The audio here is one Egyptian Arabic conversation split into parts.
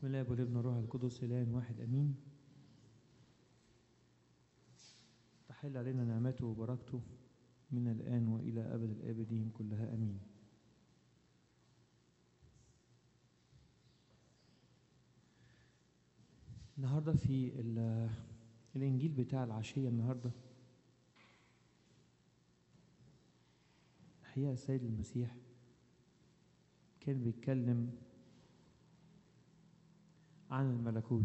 بسم الله والابن والروح القدس إله واحد أمين تحل علينا نعمته وبركته من الآن وإلى أبد الآبدين كلها أمين النهاردة في ال- الإنجيل بتاع العشية النهاردة الحقيقة السيد المسيح كان بيتكلم عن الملكوت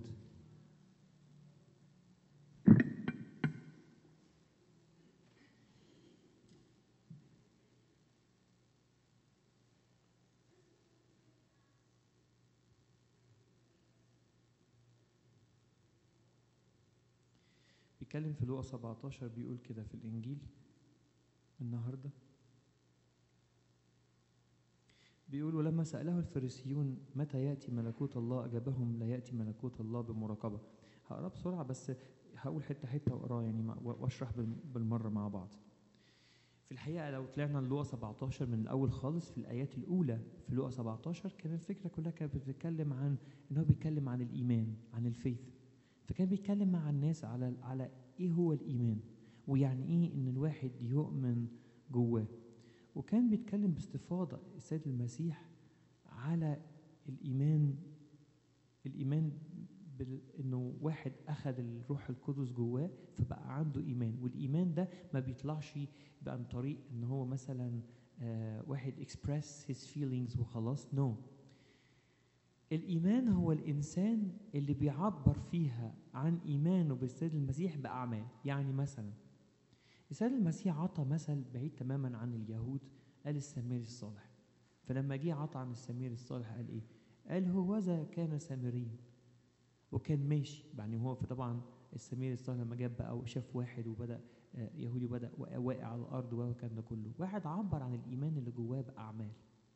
بيتكلم في لوقا 17 بيقول كده في الإنجيل النهارده بيقول ولما سأله الفريسيون متى يأتي ملكوت الله أجابهم لا يأتي ملكوت الله بمراقبة هقراه بسرعة بس هقول حتة حتة وأقراه يعني مع- وأشرح بال- بالمرة مع بعض في الحقيقة لو طلعنا للوقا 17 من الأول خالص في الآيات الأولى في لوقا 17 كان الفكرة كلها كانت بتتكلم عن إن هو بيتكلم عن الإيمان عن الفيث فكان بيتكلم مع الناس على على إيه هو الإيمان ويعني إيه إن الواحد يؤمن جواه وكان بيتكلم باستفاضة السيد المسيح على الإيمان الإيمان بال... إنه واحد أخذ الروح القدس جواه فبقى عنده إيمان والإيمان ده ما بيطلعش بقى عن طريق إن هو مثلا آه واحد express his feelings وخلاص no الإيمان هو الإنسان اللي بيعبر فيها عن إيمانه بالسيد المسيح بأعمال يعني مثلا السيد المسيح عطى مثل بعيد تماما عن اليهود قال السمير الصالح فلما جه عطى عن السمير الصالح قال ايه قال هوذا كان سامريا وكان ماشي يعني هو فطبعا السمير الصالح لما جاب بقى وشاف واحد وبدا آه، يهودي بدا واقع على الارض والكلام ده كله واحد عبر عن الايمان اللي جواه باعمال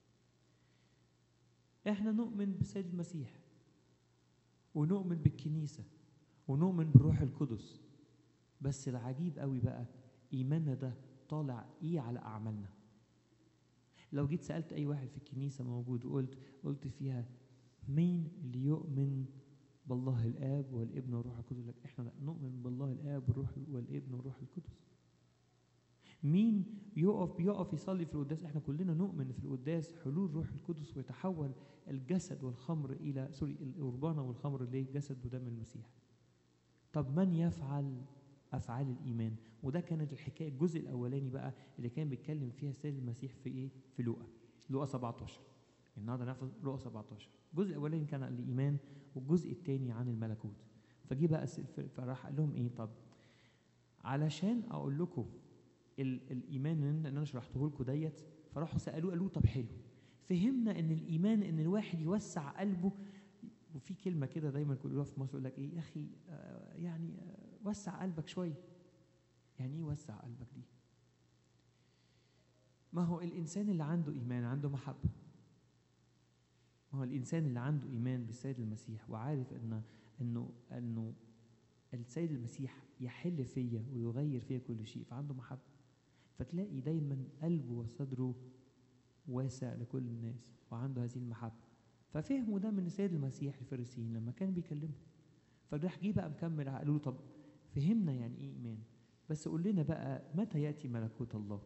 احنا نؤمن بالسيد المسيح ونؤمن بالكنيسه ونؤمن بالروح القدس بس العجيب قوي بقى ايماننا ده طالع ايه على اعمالنا لو جيت سالت اي واحد في الكنيسه موجود وقلت قلت فيها مين اللي يؤمن بالله الاب والابن والروح القدس يقول لك احنا لا نؤمن بالله الاب والروح والابن والروح القدس مين يقف يقف يصلي في القداس احنا كلنا نؤمن في القداس حلول روح القدس ويتحول الجسد والخمر الى سوري القربانه والخمر لجسد ودم المسيح طب من يفعل افعال الايمان وده كانت الحكايه الجزء الاولاني بقى اللي كان بيتكلم فيها السيد المسيح في ايه في لوقا لوقا 17 النهارده ناخد لوقا 17 الجزء الاولاني كان عن الايمان والجزء الثاني عن الملكوت فجي بقى الس- ف- فراح قال لهم ايه طب علشان اقول لكم ال- الايمان اللي انا شرحته لكم ديت فراحوا سالوه قالوا طب حلو فهمنا ان الايمان ان الواحد يوسع قلبه وفي كلمه كده دايما كلها في مصر يقول لك ايه يا اخي آه يعني آه وسع قلبك شويه يعني ايه وسع قلبك دي ما هو الانسان اللي عنده ايمان عنده محبه ما هو الانسان اللي عنده ايمان بالسيد المسيح وعارف ان انه انه السيد المسيح يحل فيا ويغير فيا كل شيء فعنده محبه فتلاقي دايما قلبه وصدره واسع لكل الناس وعنده هذه المحبه ففهموا ده من السيد المسيح الفريسيين لما كان بيكلمهم فراح جه بقى مكمل قالوا له طب فهمنا يعني ايه ايمان بس قول لنا بقى متى ياتي ملكوت الله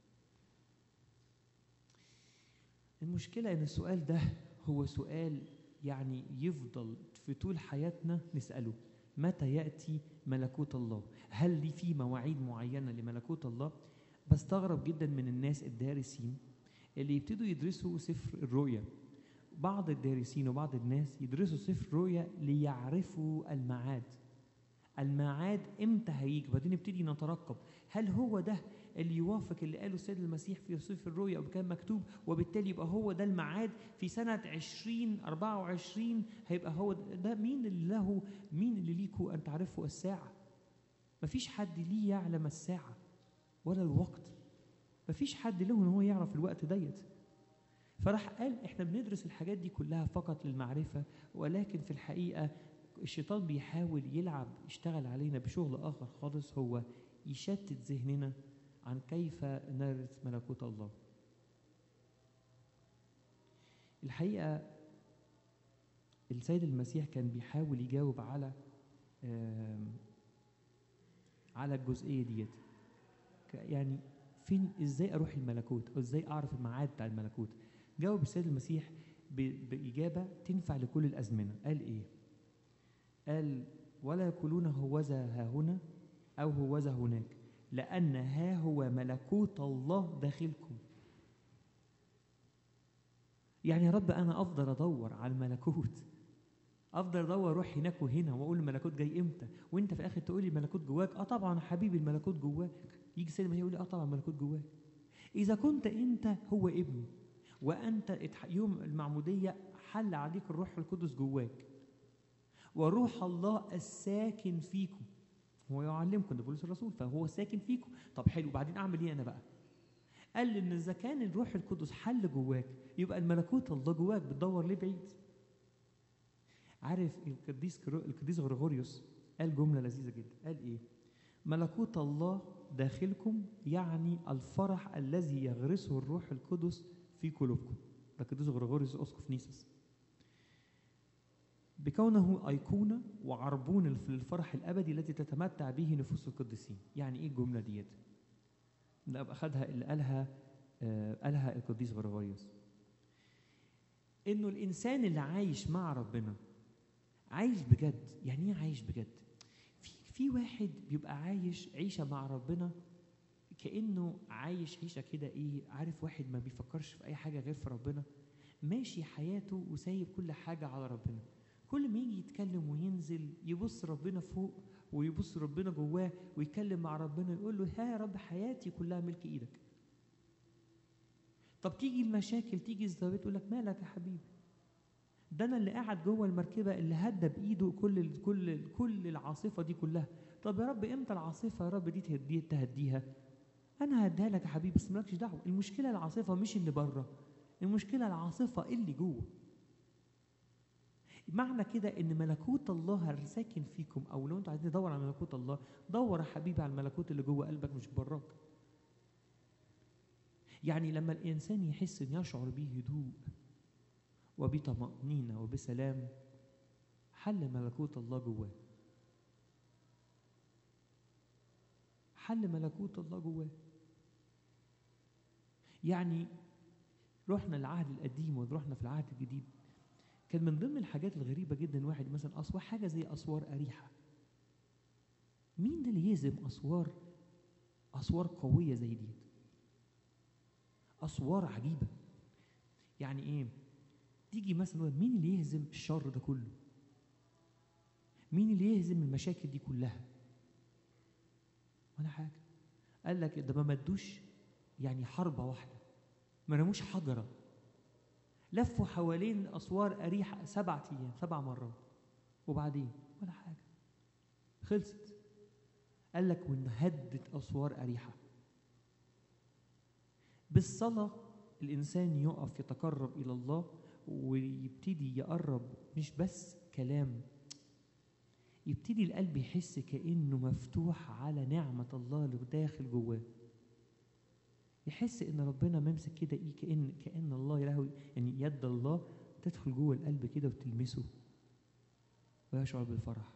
المشكله ان السؤال ده هو سؤال يعني يفضل في طول حياتنا نساله متى ياتي ملكوت الله هل لي في مواعيد معينه لملكوت الله بستغرب جدا من الناس الدارسين اللي يبتدوا يدرسوا سفر الرؤيا بعض الدارسين وبعض الناس يدرسوا سفر الرؤيا ليعرفوا الميعاد الميعاد امتى هيجي بعدين نبتدي نترقب هل هو ده اللي يوافق اللي قاله السيد المسيح في سفر الرؤيا وكان مكتوب وبالتالي يبقى هو ده الميعاد في سنة 2024 هيبقى هو ده, ده مين اللي له مين اللي ليكوا أن تعرفوا الساعة مفيش حد ليه يعلم الساعة ولا الوقت مفيش حد له ان هو يعرف الوقت ديت فراح قال احنا بندرس الحاجات دي كلها فقط للمعرفة ولكن في الحقيقة الشيطان بيحاول يلعب يشتغل علينا بشغل آخر خالص هو يشتت ذهننا عن كيف نرث ملكوت الله الحقيقة السيد المسيح كان بيحاول يجاوب على آم، على الجزئيه ديت ك- يعني فين ازاي اروح الملكوت او ازاي اعرف الميعاد بتاع الملكوت جاوب السيد المسيح ب- باجابه تنفع لكل الازمنه قال ايه قال ولا يقولون هوذا ها هنا او هوذا هناك لان ها هو ملكوت الله داخلكم يعني يا رب انا افضل ادور على الملكوت افضل ادور اروح هناك وهنا واقول الملكوت جاي امتى وانت في الاخر تقول لي الملكوت جواك اه طبعا يا حبيبي الملكوت جواك يجي السيد المسيح يقول لي اه طبعا الملكوت جواك اذا كنت انت هو ابني وانت اتح- يوم المعموديه حل عليك الروح القدس جواك وروح الله الساكن فيكم هو يعلمكم ده بولس الرسول فهو ساكن فيكم طب حلو بعدين اعمل ايه انا بقى قال لي ان اذا كان الروح القدس حل جواك يبقى الملكوت الله جواك بتدور ليه بعيد عارف القديس كرو- القديس غريغوريوس قال جمله لذيذه جدا قال ايه ملكوت الله داخلكم يعني الفرح الذي يغرسه الروح القدس في قلوبكم ده القديس غريغوريوس اسقف نيسوس بكونه أيقونة وعربون للفرح الأبدي الذي تتمتع به نفوس القديسين يعني إيه الجملة ديت ده أبقى أخدها اللي قالها آه قالها القديس غريغوريوس إنه الإنسان اللي عايش مع ربنا عايش بجد يعني إيه عايش بجد في في واحد بيبقى عايش عيشة مع ربنا كأنه عايش عيشة كده إيه عارف واحد ما بيفكرش في أي حاجة غير في ربنا ماشي حياته وسايب كل حاجة على ربنا كل ما يجي يتكلم وينزل يبص ربنا فوق ويبص ربنا جواه ويتكلم مع ربنا يقول له ها يا رب حياتي كلها ملك ايدك طب تيجي المشاكل تيجي الزوابط يقول لك مالك يا حبيبي ده انا اللي قاعد جوه المركبه اللي هدى بايده كل ال كل ال كل العاصفه دي كلها طب يا رب امتى العاصفه يا رب دي تهدي تهديها انا هديها لك يا حبيبي بس مالكش دعوه المشكله العاصفه مش اللي بره المشكله العاصفه اللي جوه معنى كده ان ملكوت الله ساكن فيكم او لو انتوا عايزين تدور على ملكوت الله دور يا حبيبي على الملكوت اللي جوه قلبك مش براك يعني لما الانسان يحس ان يشعر به هدوء وبطمأنينة وبسلام حل ملكوت الله جواه حل ملكوت الله جواه يعني رحنا العهد القديم ورحنا في العهد الجديد كان من ضمن الحاجات الغريبة جدا واحد مثلا أسوار حاجة زي أسوار أريحة مين ده اللي يهزم أسوار أسوار قوية زي دي أسوار عجيبة يعني إيه تيجي مثلا نقول مين اللي يهزم الشر ده كله مين اللي يهزم المشاكل دي كلها ولا حاجة قال لك ده ما مدوش يعني حربة واحدة ما رموش حجرة لفوا حوالين أسوار أريحة سبعة أيام سبع مرات وبعدين ولا حاجة خلصت قال لك وإن هدت أسوار أريحة بالصلاة الإنسان يقف يتقرب إلى الله ويبتدي يقرب مش بس كلام يبتدي القلب يحس كأنه مفتوح على نعمة الله اللي داخل جواه يحس ان ربنا ممسك كده ايه كان كان الله له يعني يد الله تدخل جوه القلب كده وتلمسه ويشعر بالفرح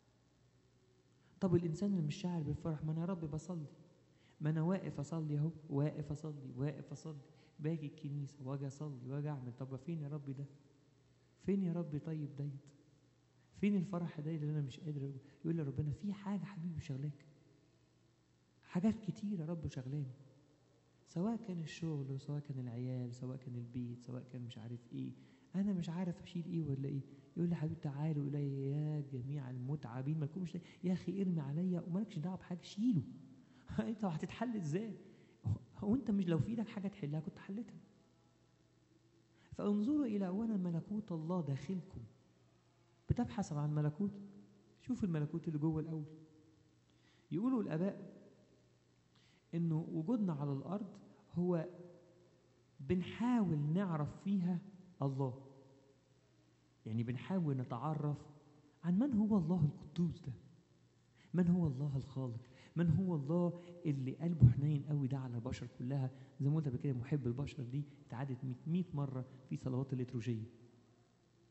طب الانسان اللي مش شاعر بالفرح ما انا يا رب بصلي ما انا واقف اصلي اهو واقف اصلي واقف اصلي باجي الكنيسه واجي اصلي واجي اعمل طب فين يا رب ده فين يا رب طيب ديت فين الفرح ده اللي انا مش قادر يقول لي ربنا في حاجه حبيبي شغلاك حاجات كتير يا رب شغلاني سواء كان الشغل وسواء كان العيال سواء كان البيت سواء كان مش عارف ايه انا مش عارف اشيل ايه ولا ايه يقول لي حبيبي تعالوا الي يا جميع المتعبين مالكم مش يا اخي ارمي عليا ومالكش دعوه بحاجه شيله انت هتتحل ازاي هو انت مش لو في ايدك حاجه تحلها كنت حلتها فانظروا الى اولا ملكوت الله داخلكم بتبحث عن ملكوت شوف الملكوت اللي جوه الاول يقولوا الاباء انه وجودنا على الارض هو بنحاول نعرف فيها الله يعني بنحاول نتعرف عن من هو الله القدوس ده من هو الله الخالق من هو الله اللي قلبه حنين قوي ده على البشر كلها زي ما قلت قبل كده محب البشر دي اتعادت 100 مرة في صلوات الليتروجية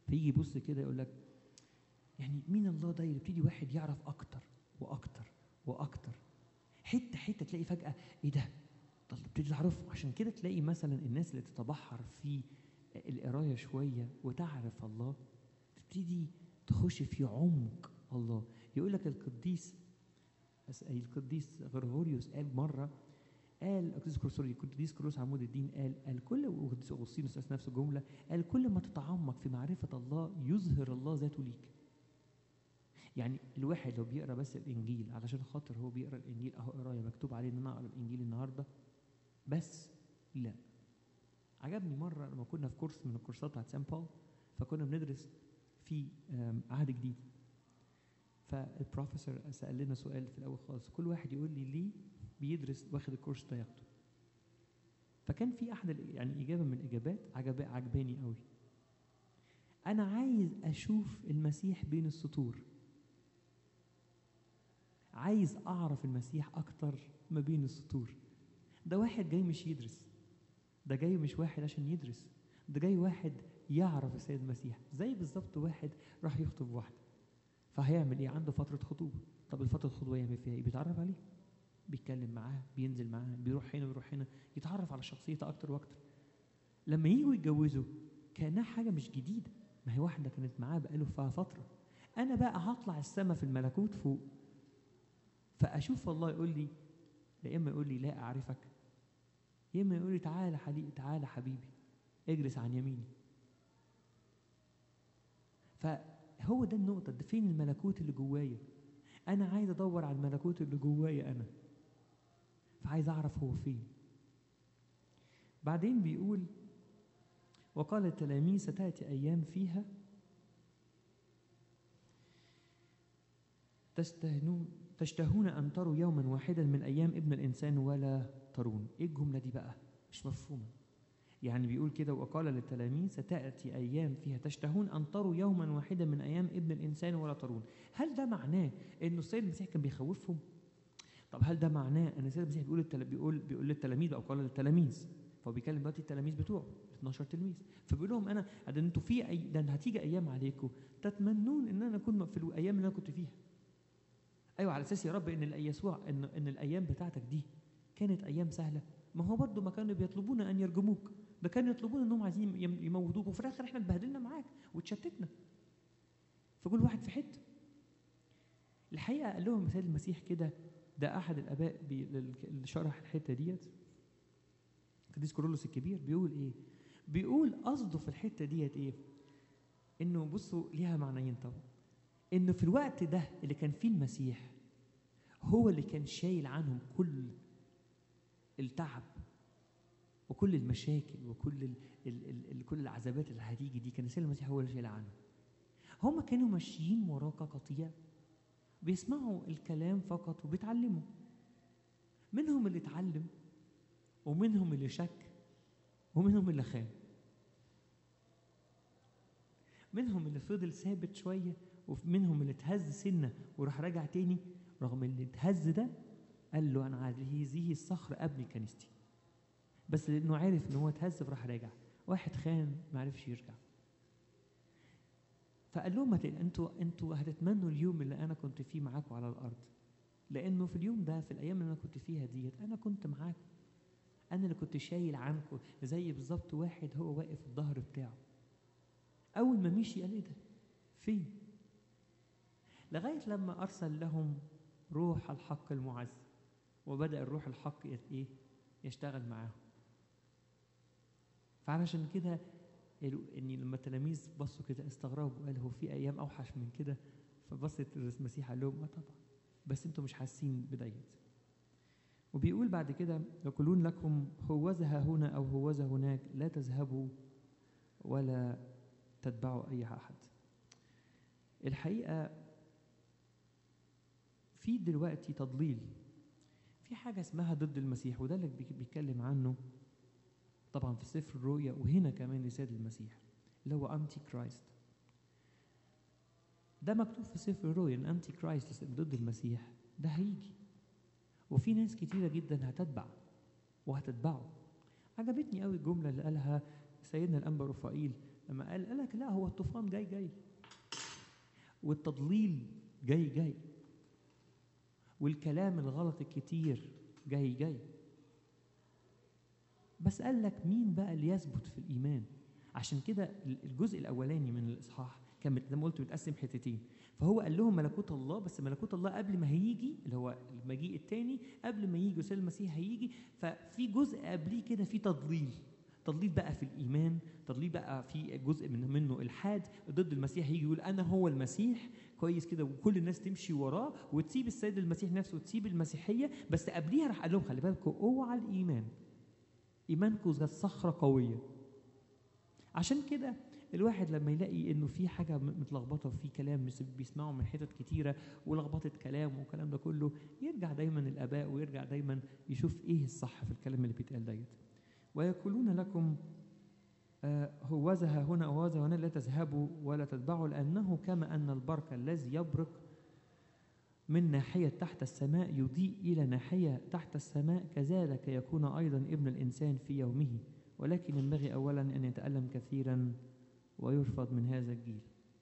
فيجي يبص كده يقول لك يعني مين الله ده يبتدي واحد يعرف اكتر واكتر واكتر حته حته تلاقي فجاه ايه ده طب تبتدي تعرفه عشان كده تلاقي مثلا الناس اللي تتبحر في القرايه شويه وتعرف الله تبتدي تخش في عمق الله يقول لك القديس القديس غرغوريوس قال مره قال القديس كروس سوري القديس كروس عمود الدين قال قال كل والقديس اغسطينوس نفس الجمله قال كل ما تتعمق في معرفه الله يظهر الله ذاته ليك يعني الواحد لو بيقرا بس الانجيل علشان خاطر هو بيقرا الانجيل اهو قرايه مكتوب عليه ان انا اقرا الانجيل النهارده بس لا عجبني مره لما كنا في كورس من الكورسات بتاعت سان باول فكنا بندرس في عهد جديد فالبروفيسور سال لنا سؤال في الاول خالص كل واحد يقول لي ليه بيدرس واخد الكورس ده ياخده فكان في احد يعني اجابه من الاجابات عجب عجباني قوي انا عايز اشوف المسيح بين السطور عايز اعرف المسيح اكتر ما بين السطور ده واحد جاي مش يدرس ده جاي مش واحد عشان يدرس ده جاي واحد يعرف السيد المسيح زي بالظبط واحد راح يخطب واحده فهيعمل ايه عنده فتره خطوبه طب الفتره الخطوبه يعمل فيها ايه بيتعرف عليه بيتكلم معاه بينزل معاه بيروح هنا ويروح هنا يتعرف على شخصيته اكتر واكتر لما يجوا يتجوزوا كانها حاجه مش جديده ما هي واحده كانت معاه بقاله فيها فتره انا بقى هطلع السما في الملكوت فوق فاشوف الله يقول لي يا اما يقول لي لا اعرفك يا اما يقول لي تعالى حبيبي تعالى حبيبي اجلس عن يميني فهو ده النقطة ده فين الملكوت اللي جوايا أنا عايز أدور على الملكوت اللي جوايا أنا فعايز أعرف هو فين بعدين بيقول وقال التلاميذ ستأتي أيام فيها تستهنون تشتهون أن تروا يوما واحدا من أيام ابن الإنسان ولا ترون إيه الجملة دي بقى مش مفهومة يعني بيقول كده وقال للتلاميذ ستأتي أيام فيها تشتهون أن تروا يوما واحدا من أيام ابن الإنسان ولا ترون هل ده معناه إنه السيد المسيح كان بيخوفهم طب هل ده معناه ان السيد المسيح بيقول التل... بيقول بيقول للتلاميذ او قال للتلاميذ فهو بيكلم دلوقتي التلاميذ بتوعه 12 تلميذ فبيقول لهم انا ده انتوا في أي... ده هتيجي ايام عليكم تتمنون ان انا اكون في الايام اللي انا كنت فيها ايوه على اساس يا رب ان يسوع ان ان الايام بتاعتك دي كانت ايام سهله ما هو برضه ما كانوا بيطلبون ان يرجموك ده كانوا يطلبون انهم عايزين يموتوك وفي الاخر احنا اتبهدلنا معاك واتشتتنا فكل واحد في حته الحقيقه قال لهم مثال المسيح كده ده احد الاباء اللي شرح الحته ديت القديس كورولوس الكبير بيقول ايه بيقول قصده في الحته ديت ايه انه بصوا ليها معنيين طبعا انه في الوقت ده اللي كان فيه المسيح هو اللي كان شايل عنهم كل التعب وكل المشاكل وكل ال ال ال ال كل العذابات اللي هتيجي دي كان السيد المسيح هو اللي شايل عنهم هم كانوا ماشيين وراك قطيع بيسمعوا الكلام فقط وبيتعلموا منهم اللي اتعلم ومنهم اللي شك ومنهم اللي خان منهم اللي فضل ثابت شويه ومنهم اللي اتهز سنه وراح راجع تاني رغم اللي اتهز ده قال له انا هذه الصخر ابني كنيستي بس لانه عارف ان هو اتهز فراح راجع واحد خان ما عرفش يرجع فقال لهم انتوا انتوا هتتمنوا اليوم اللي انا كنت فيه معاكم على الارض لانه في اليوم ده في الايام اللي انا كنت فيها ديت انا كنت معاكم انا اللي كنت شايل عنكم زي بالظبط واحد هو واقف الظهر بتاعه اول ما مشي قال ايه ده فين لغايه لما ارسل لهم روح الحق المعز وبدا الروح الحق ايه يشتغل معاهم فعلشان كده ان لما التلاميذ بصوا كده استغربوا قال هو في ايام اوحش من كده فبصت المسيح قال لهم اه طبعا بس انتم مش حاسين بديت وبيقول بعد كده يقولون لكم هوذا ها هنا او هوذا هناك لا تذهبوا ولا تتبعوا اي احد الحقيقه في دلوقتي تضليل في حاجه اسمها ضد المسيح وده اللي بيتكلم عنه طبعا في سفر الرؤيا وهنا كمان لسيد المسيح اللي هو انتي كرايست ده مكتوب في سفر الرؤيا ان انتي كرايست ضد المسيح ده هيجي وفي ناس كتيرة جدا هتتبع وهتتبعه عجبتني قوي الجملة اللي قالها سيدنا الأنبا رفائيل لما قال قال لك لا هو الطوفان جاي جاي والتضليل جاي جاي والكلام الغلط الكتير جاي جاي بس قال لك مين بقى اللي يثبت في الإيمان عشان كده الجزء الأولاني من الإصحاح كان زي ما قلت متقسم حتتين فهو قال لهم ملكوت الله بس ملكوت الله قبل ما هيجي اللي هو المجيء الثاني قبل ما يجي وسيد المسيح هيجي ففي جزء قبليه كده في تضليل تضليل بقى في الايمان تضليل بقى في جزء من منه الحاد ضد المسيح يجي يقول انا هو المسيح كويس كده وكل الناس تمشي وراه وتسيب السيد المسيح نفسه وتسيب المسيحيه بس قبليها راح قال لهم خلي بالكم اوعى الايمان ايمانكم زي الصخره قويه عشان كده الواحد لما يلاقي انه في حاجه متلخبطه وفي كلام بيسمعه من حتت كتيره ولخبطه كلام والكلام ده كله يرجع دايما الاباء ويرجع دايما يشوف ايه الصح في الكلام اللي بيتقال ديت ويقولون لكم آه هوذا هنا وهذا هنا لا تذهبوا ولا تتبعوا لانه كما ان البرق الذي يبرق من ناحية تحت السماء يضيء إلى ناحية تحت السماء كذلك يكون أيضا ابن الإنسان في يومه ولكن ينبغي أولا أن يتألم كثيرا ويرفض من هذا الجيل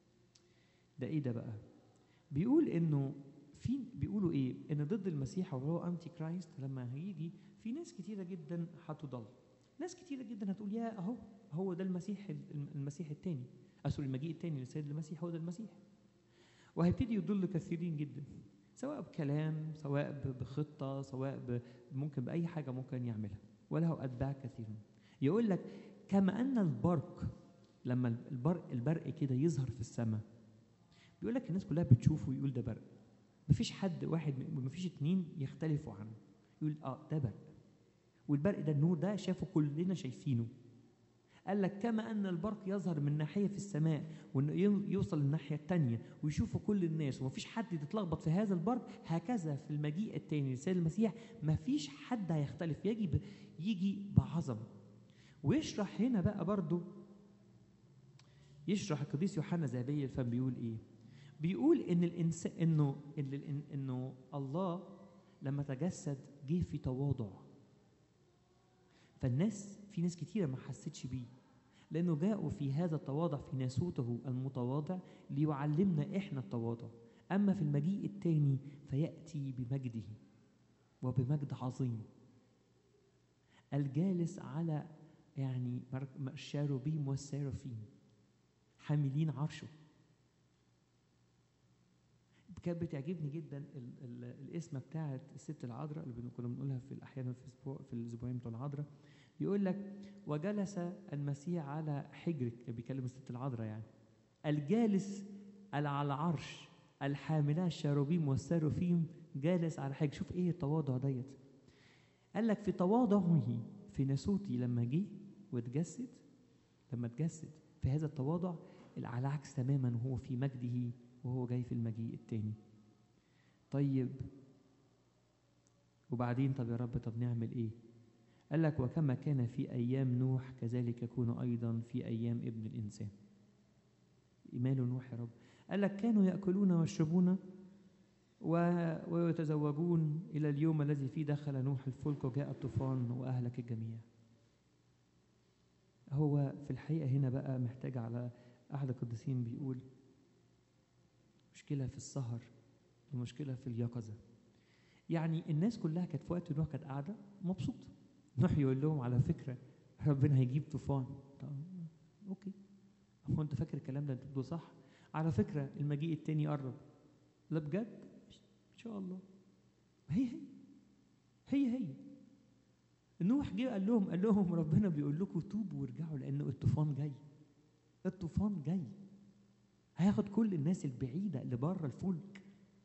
ده ايه ده بقى بيقول انه في بيقولوا ايه ان ضد المسيح او هو انتي كرايست لما هيجي في ناس كتيره جدا هتضل ناس كتيره جدا هتقول يا اهو هو ده المسيح المسيح الثاني اسف المجيء الثاني للسيد المسيح هو ده المسيح وهيبتدي يضل كثيرين جدا سواء بكلام سواء بخطه سواء ممكن باي حاجه ممكن يعملها وله اتباع كثيرون يقول لك كما ان البرق لما البرق البرق كده يظهر في السماء بيقول لك الناس كلها بتشوفه ويقول ده برق مفيش حد واحد مفيش اتنين يختلفوا عنه يقول اه ده برق والبرق ده النور ده شافه كلنا شايفينه قال لك كما ان البرق يظهر من ناحيه في السماء وانه يوصل للناحيه الثانيه ويشوفه كل الناس ومفيش حد يتلخبط في هذا البرق هكذا في المجيء الثاني للسيد المسيح مفيش حد هيختلف يجي يجي بعظمه ويشرح هنا بقى برضه يشرح القديس يوحنا ذهبي الفم بيقول ايه بيقول ان الانسان انه إن انه الله لما تجسد جه في تواضع فالناس في ناس كتيرة ما حستش بيه لأنه جاءوا في هذا التواضع في ناسوته المتواضع ليعلمنا إحنا التواضع أما في المجيء الثاني فيأتي بمجده وبمجد عظيم الجالس على يعني الشاروبيم والسيرافيم حاملين عرشه كانت بتعجبني جدا ال ال الاسم بتاعت الست العذراء اللي كنا بنقولها في الاحيان في الاسبوع في الاسبوعين بتوع العذراء يقول لك وجلس المسيح على حجرك بيكلم الست العذراء يعني الجالس على العرش الحاملة الشاروبيم والساروفيم جالس على حجر شوف ايه التواضع ديت قال لك في تواضعه في ناسوتي لما جه واتجسد لما اتجسد في هذا التواضع على عكس تماما وهو في مجده وهو جاي في المجيء التاني طيب وبعدين طب يا رب طب نعمل ايه قال لك وكما كان في ايام نوح كذلك يكون ايضا في ايام ابن الانسان ماله نوح يا رب قال لك كانوا ياكلون ويشربون و... ويتزوجون الى اليوم الذي فيه دخل نوح الفلك وجاء الطوفان واهلك الجميع هو في الحقيقه هنا بقى محتاج على احد القديسين بيقول مشكله في السهر ومشكله في اليقظه يعني الناس كلها كانت في وقت نوح كانت قاعده مبسوطه نوح يقول لهم على فكره ربنا هيجيب طوفان طب اوكي هو انت فاكر الكلام ده انت بتقوله صح على فكره المجيء التاني قرب لا بجد ان شاء الله هي هي هي هي نوح جه قال لهم قال لهم ربنا بيقول لكم توبوا وارجعوا لان الطوفان جاي الطوفان جاي هياخد كل الناس البعيده اللي بره الفلك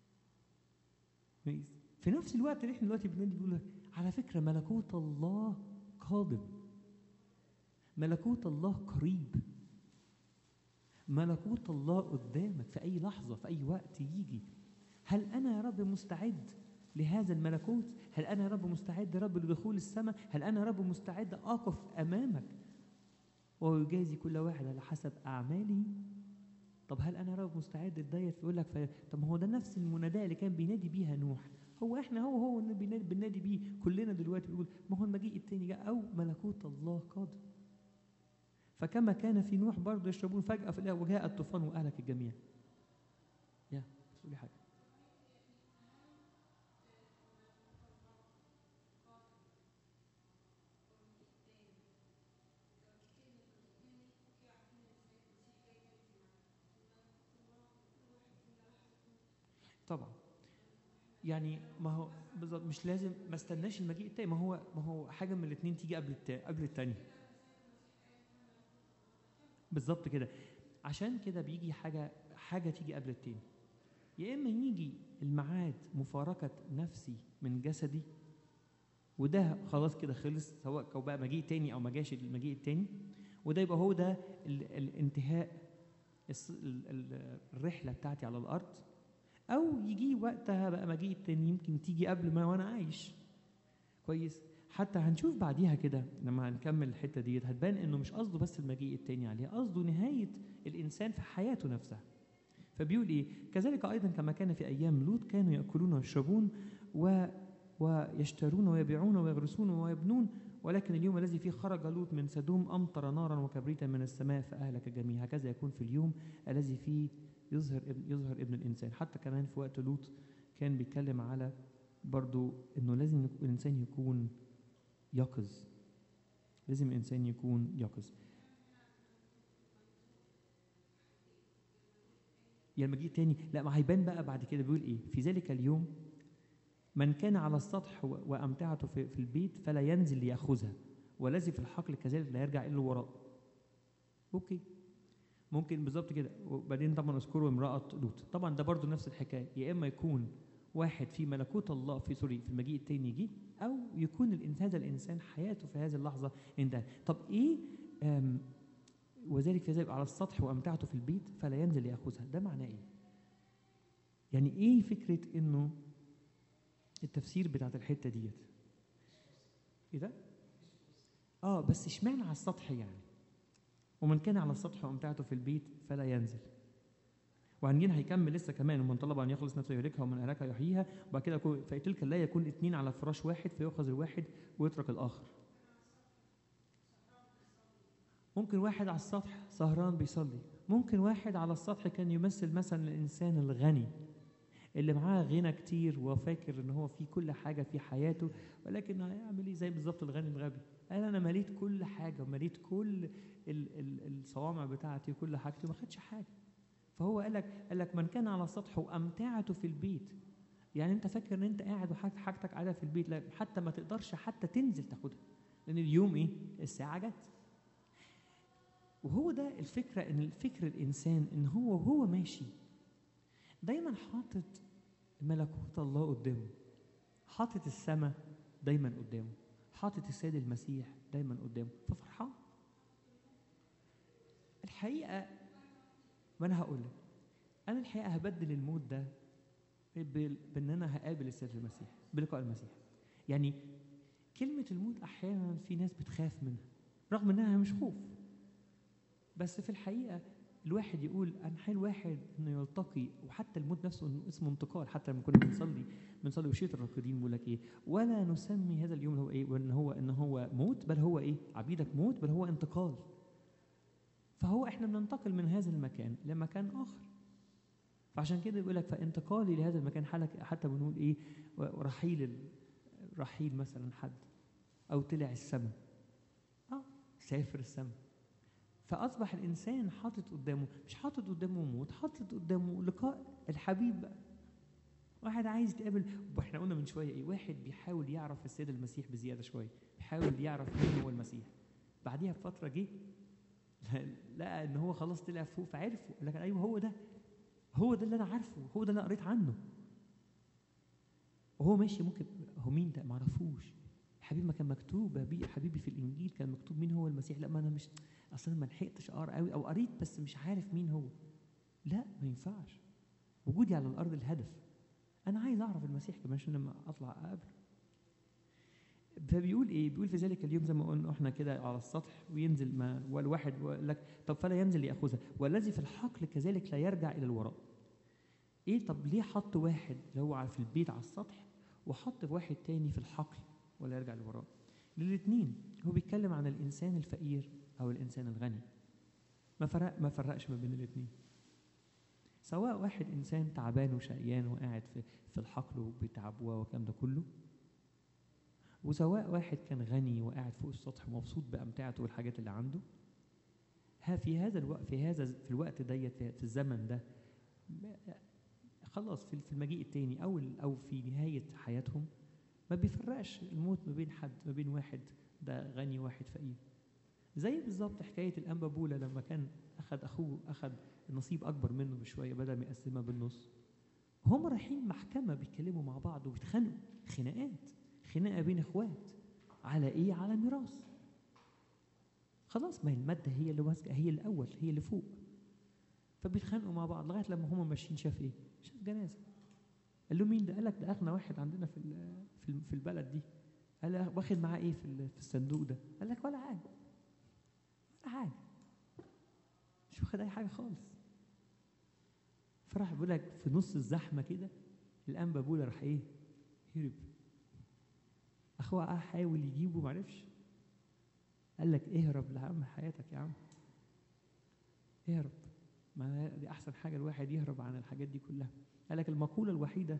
في نفس الوقت اللي احنا دلوقتي بنادي بيقول على فكره ملكوت الله قادم ملكوت الله قريب ملكوت الله قدامك في اي لحظه في اي وقت يجي هل انا يا رب مستعد لهذا الملكوت هل انا يا رب مستعد يا رب لدخول السماء هل انا يا رب مستعد اقف امامك ويجازي كل واحد على حسب اعماله طب هل انا يا رب مستعد لديت يقول لك ف... طب ما هو ده نفس المناداه اللي كان بينادي بيها نوح هو احنا هو هو اللي بنادي, بنادي بيه كلنا دلوقتي بنقول ما هو المجيء التاني جاء او ملكوت الله قادم فكما كان في نوح برضه يشربون فجأة في الإله وجاء الطوفان وأهلك الجميع يا تقولي حاجة طبعا يعني ما هو بالظبط مش لازم ما استناش المجيء التاني ما هو ما هو حاجه من الاثنين تيجي قبل التا قبل التانيه بالظبط كده عشان كده بيجي حاجه حاجه تيجي قبل التاني يا اما يجي الميعاد مفارقه نفسي من جسدي وده خلاص كده خلص سواء كان بقى مجيء تاني او ما جاش المجيء التاني وده يبقى هو ده ال الانتهاء الس- ال- ال- الرحله بتاعتي على الارض او يجي وقتها بقى مجيء التاني يمكن تيجي قبل ما وانا عايش كويس حتى هنشوف بعديها كده لما هنكمل الحته ديت هتبان انه مش قصده بس المجيء التاني عليه قصده نهايه الانسان في حياته نفسها فبيقول ايه كذلك ايضا كما كان في ايام لوط كانوا ياكلون ويشربون و ويشترون ويبيعون ويغرسون ويبنون ولكن اليوم الذي فيه خرج لوط من سدوم امطر نارا وكبريتا من السماء فاهلك الجميع هكذا يكون في اليوم الذي فيه يظهر ابن يظهر ابن الانسان حتى كمان في وقت لوط كان بيتكلم على برضو انه لازم يكون الانسان يكون يقظ لازم الانسان يكون يقظ يا المجيء التاني لا ما هيبان بقى بعد كده بيقول ايه في ذلك اليوم من كان على السطح و- وامتعته في, في البيت فلا ينزل ليأخذها والذي في الحقل كذلك لا يرجع الا الوراء اوكي ممكن بالظبط كده وبعدين طبعا اذكروا امراه لوط طبعا ده برضو نفس الحكايه يا اما يكون واحد في ملكوت الله في سوري في المجيء التاني يجي او يكون الانسان هذا الانسان حياته في هذه اللحظه انتهت طب ايه آم، وذلك في ذلك على السطح وامتعته في البيت فلا ينزل ياخذها ده معناه ايه يعني ايه فكره انه التفسير بتاعت الحته ديت ايه ده اه بس اشمعنى على السطح يعني ومن كان على السطح وامتعته في البيت فلا ينزل وهنجين هيكمل لسه كمان ومن طلب ان يخلص نفسه يهلكها ومن اهلكها يحييها وبعد كده يكون- في تلك لا يكون اثنين على فراش واحد فيؤخذ الواحد ويترك الاخر ممكن واحد على السطح سهران بيصلي ممكن واحد على السطح كان يمثل مثلا الانسان الغني اللي معاه غنى كتير وفاكر ان هو في كل حاجه في حياته ولكن هيعمل ايه زي بالظبط الغني الغبي قال انا مليت كل حاجه ومليت كل ال ال الصوامع بتاعتي وكل حاجتي وما خدش حاجه فهو قال لك قال لك من كان على السطح وامتعته في البيت يعني انت فاكر ان انت قاعد وحاجتك حاجتك قاعده في البيت لا حتى ما تقدرش حتى تنزل تاخدها لان اليوم ايه الساعه جت وهو ده الفكره ان الفكر الانسان ان هو وهو ماشي دايما حاطط ملكوت الله قدامه حاطط السماء دايما قدامه حاطط السيد المسيح دايما قدامه ففرحان الحقيقه ما انا هقول لك انا الحقيقه هبدل الموت ده بال- بان انا هقابل السيد المسيح بلقاء المسيح يعني كلمه الموت احيانا في ناس بتخاف منها رغم انها مش خوف بس في الحقيقه الواحد يقول انا حال واحد انه يلتقي وحتى الموت نفسه انه اسمه انتقال حتى لما كنا بنصلي بنصلي وشيه الراقدين بيقول لك ايه ولا نسمي هذا اليوم اللي هو ايه وان هو ان هو موت بل هو ايه عبيدك موت بل هو انتقال فهو احنا بننتقل من هذا المكان لمكان اخر فعشان كده بيقول لك فانتقالي لهذا المكان حالك حتى بنقول ايه رحيل ال- رحيل مثلا حد او طلع السماء اه سافر السماء فاصبح الانسان حاطط قدامه مش حاطط قدامه موت حاطط قدامه لقاء الحبيب بقى واحد عايز يتقابل واحنا قلنا من شويه ايه واحد بيحاول يعرف السيد المسيح بزياده شويه بيحاول يعرف مين هو المسيح بعديها بفتره جه لقى ان هو خلاص طلع فوق فعرفه لكن ايوه هو ده هو ده اللي انا عارفه هو ده اللي أنا قريت عنه وهو ماشي ممكن هو مين ده ما اعرفوش حبيبي ما كان مكتوب يا بي- حبيبي في الانجيل كان مكتوب مين هو المسيح لا ما انا مش اصلا ما لحقتش اقرا قوي او قريت بس مش عارف مين هو لا ما ينفعش وجودي على الارض الهدف انا عايز اعرف المسيح كمان عشان لما اطلع اقابله فبيقول ايه بيقول في ذلك اليوم زي ما قلنا احنا كده على السطح وينزل ما والواحد يقول لك طب فلا ينزل ياخذها والذي في الحقل كذلك لا يرجع الى الوراء ايه طب ليه حط واحد اللي هو في البيت على السطح وحط واحد تاني في الحقل ولا يرجع للوراء للاثنين هو بيتكلم عن الانسان الفقير أو الإنسان الغني ما فرق ما فرقش ما بين الاثنين سواء واحد إنسان تعبان وشقيان وقاعد في في الحقل وبيتعبوه والكلام ده كله وسواء واحد كان غني وقاعد فوق السطح مبسوط بأمتعته والحاجات اللي عنده ها في هذا الوقت في هذا في الوقت ديت في في الزمن ده خلاص في في المجيء التاني او ال- او في نهايه حياتهم ما بيفرقش الموت ما بين حد ما بين واحد ده غني وواحد فقير زي بالظبط حكايه الانبا بولا لما كان اخذ اخوه اخذ نصيب اكبر منه بشويه بدل ما يقسمها بالنص هم رايحين محكمه بيتكلموا مع بعض وبيتخانقوا خناقات خناقه بين اخوات على ايه على ميراث خلاص ما هي الماده هي اللي ماسكه هي الاول هي اللي فوق فبيتخانقوا مع بعض لغايه لما هم ماشيين شاف ايه شاف جنازه قال له مين ده قال لك ده اغنى واحد عندنا في ال- في ال- في البلد دي قال له واخد معاه ايه في ال- في الصندوق ده قال لك ولا حاجه ولا حاجه مش واخد اي حاجه خالص فراح بيقول لك في نص الزحمه كده الانبا بولا راح ايه هرب اخوه قعد حاول يجيبه معرفش قال لك اهرب لعم حياتك يا عم اهرب ما دي احسن حاجه الواحد يهرب عن الحاجات دي كلها قال لك المقوله الوحيده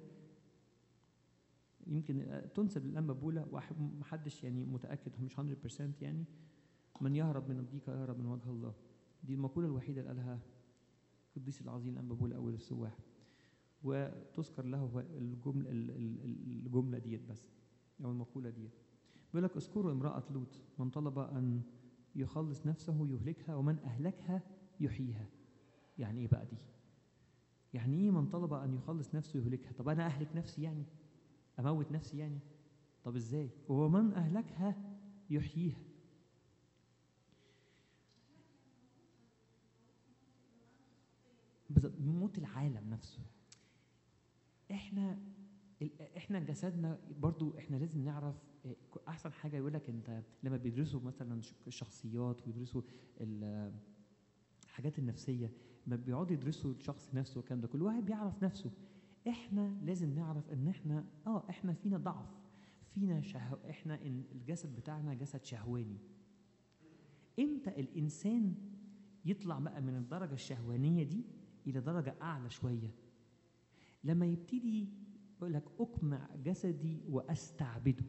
يمكن تنسب للانبا بولا ومحدش يعني متاكد مش 100% يعني من يهرب من الضيق يهرب من وجه الله دي المقوله الوحيده اللي قالها القديس العظيم الانبا بولا اول السواح وتذكر له الجمله الجمله ديت بس او المقوله ديت بيقول لك اذكروا امراه لوط من طلب ان يخلص نفسه يهلكها ومن اهلكها يحييها يعني ايه بقى دي يعني ايه من طلب ان يخلص نفسه يهلكها طب انا اهلك نفسي يعني اموت نفسي يعني طب ازاي ومن اهلكها يحييها بالظبط موت العالم نفسه احنا ال- احنا جسدنا برضو احنا لازم نعرف إيه، احسن حاجه يقول لك انت لما بيدرسوا مثلا ش- الشخصيات ويدرسوا ال- الحاجات النفسيه ما بيقعدوا يدرسوا الشخص نفسه والكلام ده كل واحد بيعرف نفسه احنا لازم نعرف ان احنا اه احنا فينا ضعف فينا شهو احنا إن الجسد بتاعنا جسد شهواني امتى الانسان يطلع بقى من الدرجه الشهوانيه دي الى درجه اعلى شويه لما يبتدي يقول لك اقمع جسدي واستعبده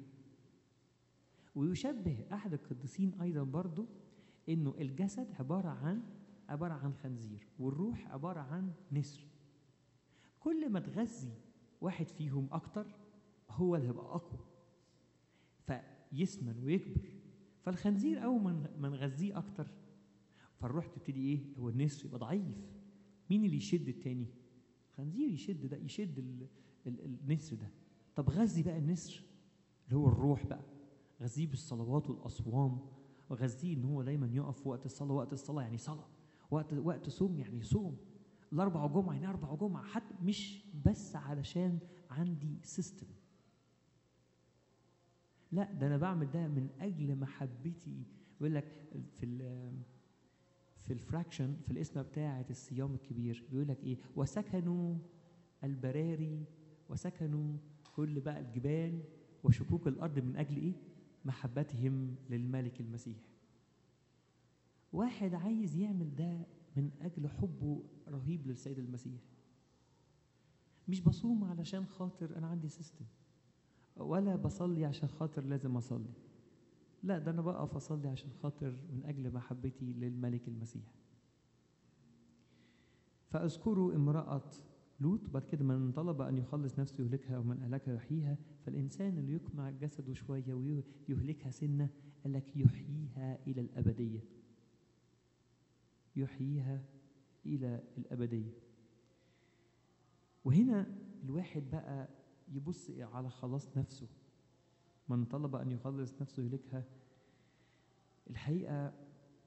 ويشبه احد القديسين ايضا برضو انه الجسد عباره عن عباره عن خنزير والروح عباره عن نسر كل ما تغذي واحد فيهم اكتر هو اللي هيبقى اقوى فيسمن ويكبر فالخنزير اول ما ما نغذيه اكتر فالروح تبتدي ايه هو النسر يبقى ضعيف مين اللي يشد التاني خنزير يشد ده يشد ال ال النسر ده طب غذي بقى النسر اللي هو الروح بقى غذيه بالصلوات والاصوام وغذيه ان هو دايما يقف وقت الصلاه وقت الصلاه يعني صلاه وقت وقت صوم يعني صوم الاربع جمعه يعني اربع جمعه حتى مش بس علشان عندي سيستم لا ده انا بعمل ده من اجل محبتي بيقول لك في ال في الفراكشن في الاسم بتاعه الصيام الكبير بيقول لك ايه وسكنوا البراري وسكنوا كل بقى الجبال وشكوك الارض من اجل ايه محبتهم للملك المسيح واحد عايز يعمل ده من اجل حبه رهيب للسيد المسيح مش بصوم علشان خاطر انا عندي سيستم ولا بصلي عشان خاطر لازم اصلي لا ده انا بقف اصلي عشان خاطر من اجل محبتي للملك المسيح فاذكروا امراه لوط بعد كده من طلب ان يخلص نفسه يهلكها ومن اهلكها يحييها فالانسان اللي يقمع جسده شويه ويهلكها سنه قال لك يحييها الى الابديه يحييها الى الابديه وهنا الواحد بقى يبص على خلاص نفسه من طلب ان يخلص نفسه يهلكها الحقيقه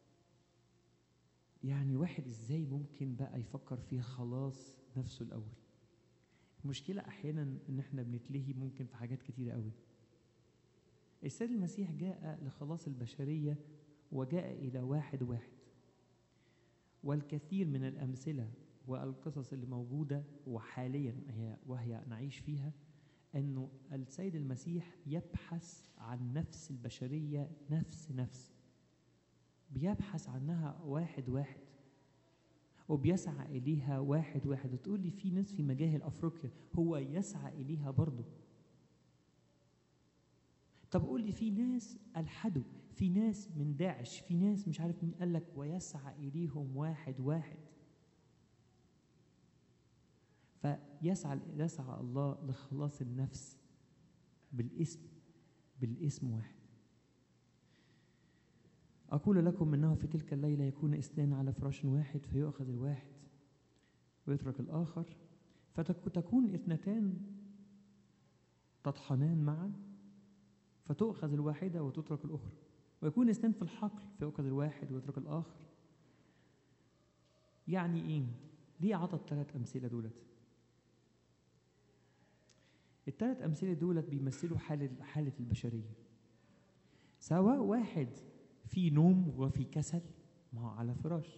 يعني واحد ازاي ممكن بقى يفكر في خلاص نفسه الاول المشكله احيانا ان احنا بنتلهي ممكن في حاجات كتيره قوي السيد المسيح جاء لخلاص البشريه وجاء الى واحد واحد والكثير من الامثله والقصص اللي موجوده وحاليا هي وهي نعيش فيها انه السيد المسيح يبحث عن نفس البشريه نفس نفس بيبحث عنها واحد واحد وبيسعى إليها واحد واحد وتقول لي في ناس في مجاهل أفريقيا هو يسعى إليها برضه طب قول لي في ناس ألحدوا في ناس من داعش في ناس مش عارف مين قال لك ويسعى إليهم واحد واحد فيسعى يسعى الله لخلاص النفس بالاسم بالاسم واحد أقول لكم أنه في تلك الليلة يكون اثنان على فراش واحد فيؤخذ الواحد ويترك الآخر فتكون اثنتان تطحنان معا فتؤخذ الواحدة وتترك الأخرى ويكون اثنان في الحقل فيؤخذ الواحد ويترك الآخر يعني إيه؟ ليه عطى الثلاث أمثلة دولت؟ الثلاث أمثلة دولت بيمثلوا حالة حالة البشرية سواء واحد في نوم وفي كسل ما هو على فراش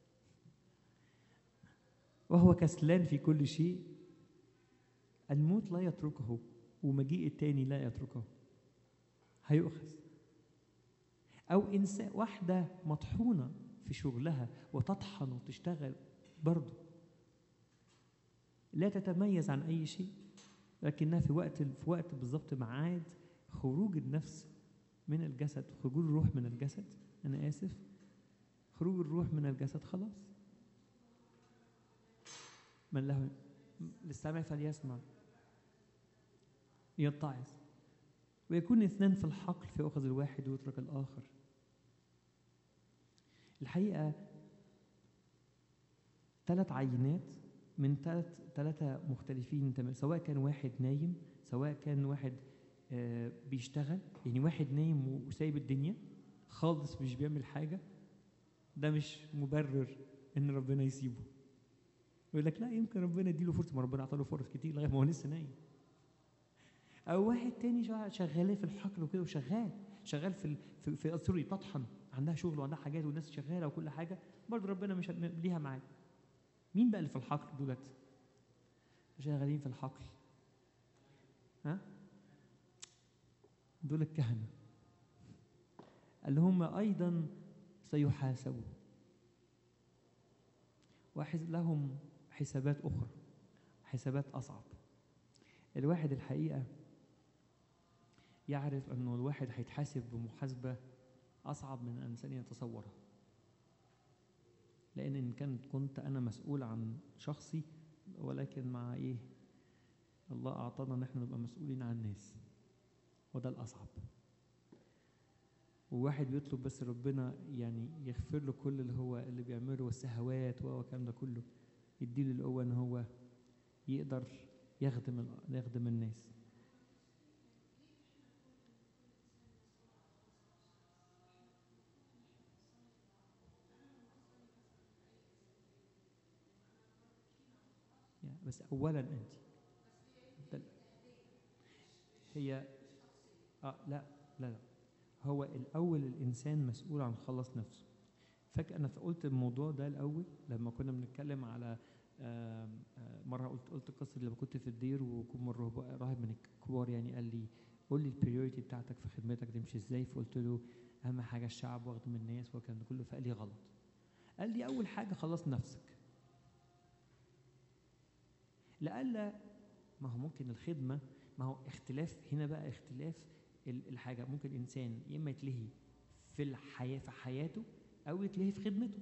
وهو كسلان في كل شيء الموت لا يتركه ومجيء التاني لا يتركه هيؤخذ أو إنسان واحدة مطحونة في شغلها وتطحن وتشتغل برضه لا تتميز عن أي شيء لكنها في وقت في وقت بالظبط ميعاد خروج النفس من الجسد خروج الروح من الجسد أنا آسف خروج الروح من الجسد خلاص من له للسمع فليسمع يتعظ ويكون اثنان في الحقل فيأخذ الواحد ويترك الآخر الحقيقة ثلاث عينات من ثلاث ثلاثة مختلفين تماما سواء كان واحد نايم سواء كان واحد آه بيشتغل يعني واحد نايم وسايب الدنيا خالص مش بيعمل حاجة ده مش مبرر إن ربنا يسيبه يقول لك لا يمكن ربنا يديله فرصة ما ربنا أعطى له فرص كتير لغاية ما هو لسه نايم أو واحد تاني شغال في الحقل وكده وشغال شغال في في, في سوري تطحن عندها شغل وعندها حاجات والناس شغالة وكل حاجة برضه ربنا مش ليها معاه مين بقى اللي في الحقل دولت شغالين في الحقل ها دول الكهنة اللي هم أيضا سيحاسبوا واحد لهم حسابات أخرى حسابات أصعب الواحد الحقيقة يعرف أنه الواحد هيتحاسب بمحاسبة أصعب من الإنسان يتصورها لأن إن كنت كنت أنا مسؤول عن شخصي ولكن مع إيه الله أعطانا إن إحنا نبقى مسؤولين عن الناس وده الأصعب وواحد بيطلب بس ربنا يعني يغفر له كل اللي هو اللي بيعمله والسهوات والكلام ده كله يديله القوة إن هو يقدر يخدم يخدم الناس بس اولا انت هي آه لا لا لا هو الاول الانسان مسؤول عن خلص نفسه فاكر انا قلت الموضوع ده الاول لما كنا بنتكلم على آه مره قلت قلت قصه لما كنت في الدير وكون مره راهب من الكبار يعني قال لي قول لي البريوريتي بتاعتك في خدمتك تمشي ازاي فقلت له اهم حاجه الشعب واخد من الناس والكلام ده كله فقال لي غلط قال لي اول حاجه خلص نفسك لألا ما هو ممكن الخدمة ما هو اختلاف هنا بقى اختلاف الحاجة ممكن إنسان يا إما يتلهي في الحياة في حياته أو يتلهي في خدمته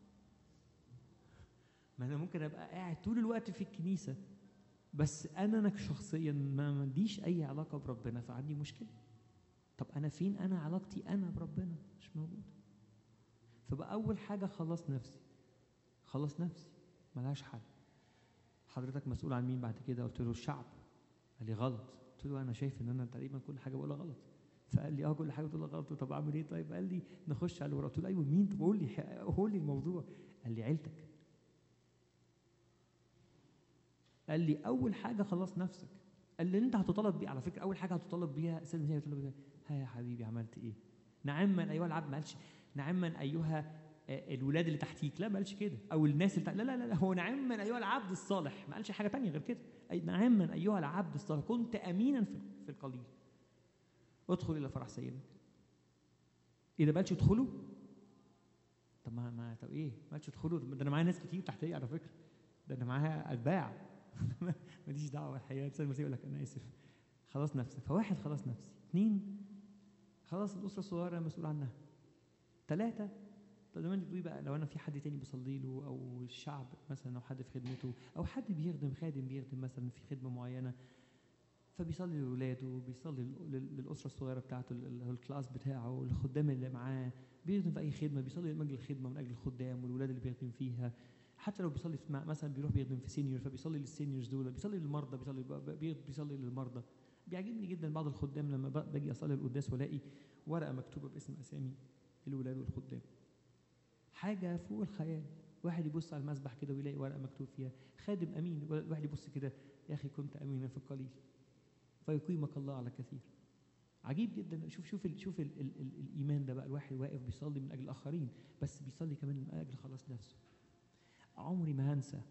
ما أنا ممكن أبقى قاعد طول الوقت في الكنيسة بس أنا أنا شخصيا ما عنديش أي علاقة بربنا فعندي مشكلة طب أنا فين أنا علاقتي أنا بربنا مش موجودة فبقى أول حاجة خلص نفسي خلص نفسي ملهاش حل حضرتك مسؤول عن مين بعد كده قلت له الشعب قال لي غلط قلت له انا شايف ان انا تقريبا كل حاجه بقولها غلط فقال لي اه كل حاجه بتقولها غلط طب اعمل ايه طيب قال لي نخش على اللي ورا قلت له ايوه مين طب قول لي قول لي الموضوع قال لي عيلتك قال لي اول حاجه خلاص نفسك قال لي انت هتطالب بيه على فكره اول حاجه هتطالب بيها سيدنا زي بتطالب بيها ها يا حبيبي عملت ايه نعما ايها العبد ما قالش نعما ايها الولاد اللي تحتيك لا ما قالش كده او الناس اللي تحت... لا لا لا هو نعما ايها العبد الصالح ما قالش حاجه تانية غير كده أي نعما ايها العبد الصالح كنت امينا في, في القليل ادخل الى فرح سيدك اذا ما قالش ادخلوا طب ما, ما طب ايه ما تدخلوا ده انا معايا ناس كتير تحتيه على فكره ده انا معايا اتباع ماليش دعوه الحقيقه بس المسيح يقول لك انا اسف خلاص نفسك فواحد خلاص نفسي اثنين خلاص الاسره الصغيره مسؤول عنها ثلاثه طب زمان بتقولي بقى لو انا في حد تاني بصلي له او الشعب مثلا او حد في خدمته او حد بيخدم خادم بيخدم مثلا في خدمه معينه فبيصلي لاولاده بيصلي لل- للاسره الصغيره بتاعته ال- ال- الكلاس بتاعه الخدام اللي معاه بيخدم في اي خدمه بيصلي من اجل الخدمه من اجل الخدام والولاد اللي بيخدم فيها حتى لو بيصلي في مع- مثلا بيروح بيخدم في سينيور فبيصلي للسينيورز دول بيصلي للمرضى بيصلي ب- بي- بيصلي للمرضى بيعجبني جدا بعض الخدام لما ب- باجي اصلي القداس والاقي ورقه مكتوبه باسم اسامي الولاد والخدام حاجه فوق الخيال واحد يبص على المسبح كده ويلاقي ورقه مكتوب فيها خادم امين واحد يبص كده يا اخي كنت امينا في القليل فيقيمك الله على كثير عجيب جدا شوف شوف ال شوف ال ال ال الايمان ده بقى الواحد واقف بيصلي من اجل الاخرين بس بيصلي كمان من اجل خلاص نفسه عمري ما هنسى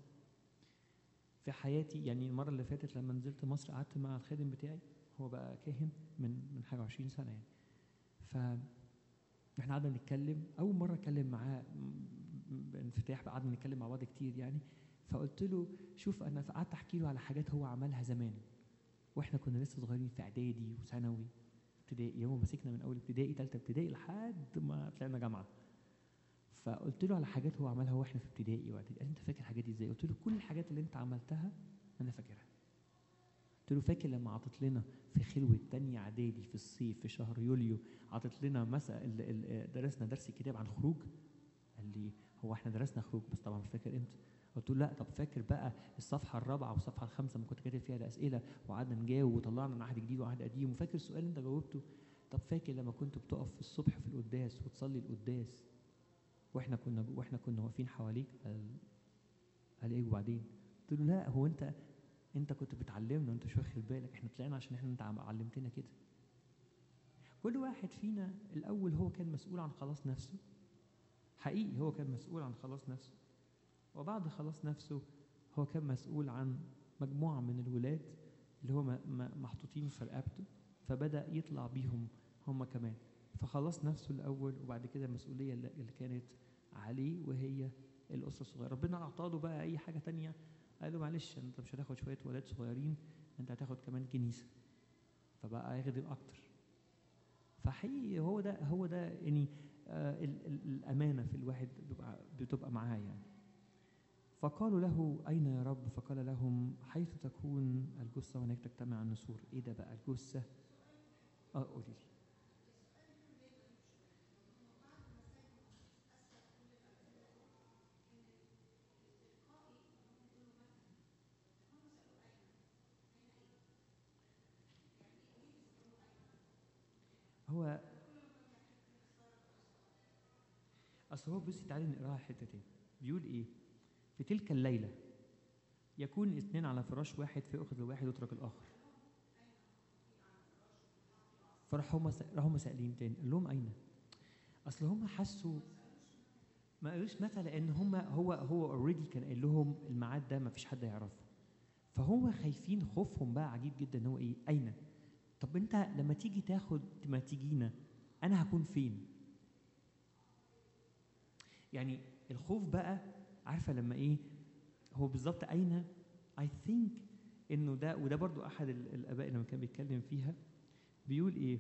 في حياتي يعني المره اللي فاتت لما نزلت مصر قعدت مع الخادم بتاعي هو بقى كاهن من من حاجه 20 سنه يعني ف احنا قعدنا نتكلم اول مره اتكلم معاه م- بانفتاح بقى قعدنا نتكلم مع بعض كتير يعني فقلت له شوف انا قعدت احكي له على حاجات هو عملها زمان واحنا كنا لسه صغيرين في اعدادي وثانوي ابتدائي هو مسكنا من اول ابتدائي ثالثه ابتدائي لحد ما طلعنا جامعه فقلت له على حاجات هو عملها واحنا في ابتدائي واعدادي قال لي انت فاكر الحاجات دي ازاي قلت له كل الحاجات اللي انت عملتها انا فاكرها قلت له فاكر لما عطت لنا في خلوه تانية اعدادي في الصيف في شهر يوليو عطت لنا مساء ال- ال- درسنا درس كتاب عن خروج قال لي هو احنا درسنا خروج بس طبعا مش فاكر امتى قلت له لا طب فاكر بقى الصفحه الرابعه والصفحه الخامسه ما كنت كاتب فيها الاسئله وقعدنا نجاوب وطلعنا من عهد جديد وعهد قديم وفاكر السؤال اللي انت جاوبته طب فاكر لما كنت بتقف في الصبح في القداس وتصلي القداس واحنا كنا واحنا كنا واقفين حواليك قال قال ايه وبعدين قلت له لا هو انت انت كنت بتعلمنا وانت مش واخد بالك احنا طلعنا عشان احنا انت عم- علمتنا كده كل واحد فينا الاول هو كان مسؤول عن خلاص نفسه حقيقي هو كان مسؤول عن خلاص نفسه وبعد خلاص نفسه هو كان مسؤول عن مجموعة من الولاد اللي هو م- م- محطوطين في رقبته فبدأ يطلع بيهم هم كمان فخلاص نفسه الأول وبعد كده المسؤولية اللي اللي كانت عليه وهي الأسرة الصغيرة ربنا أعطاه له بقى أي حاجة تانية قال له معلش أنت مش هتاخد شوية ولاد صغيرين أنت هتاخد كمان كنيسة فبقى يخدم أكتر فحقيقي هو ده هو ده يعني آه ال- ال- الأمانة في الواحد بتبقى, بتبقى معاه يعني فقالوا له أين يا رب فقال لهم حيث تكون الجثة هناك تجتمع النسور إيه ده بقى الجثة اه قولي لي هو اصل هو بصي تعالي نقراها حته تاني بيقول ايه في تلك الليله يكون اثنين على فراش واحد فيأخذ الواحد ويترك الاخر فراح هم راحوا هم سائلين تاني قال لهم اين اصل هم حسوا ما قالوش متى لان هم هو هو اوريدي كان قايل لهم الميعاد ده ما فيش حد يعرفه فهو خايفين خوفهم بقى عجيب جدا ان هو ايه اين طب انت لما تيجي تاخد ما تيجينا انا هكون فين يعني الخوف بقى عارفه لما ايه هو بالظبط اين اي ثينك انه ده وده برضو احد ال- الاباء لما كان بيتكلم فيها بيقول ايه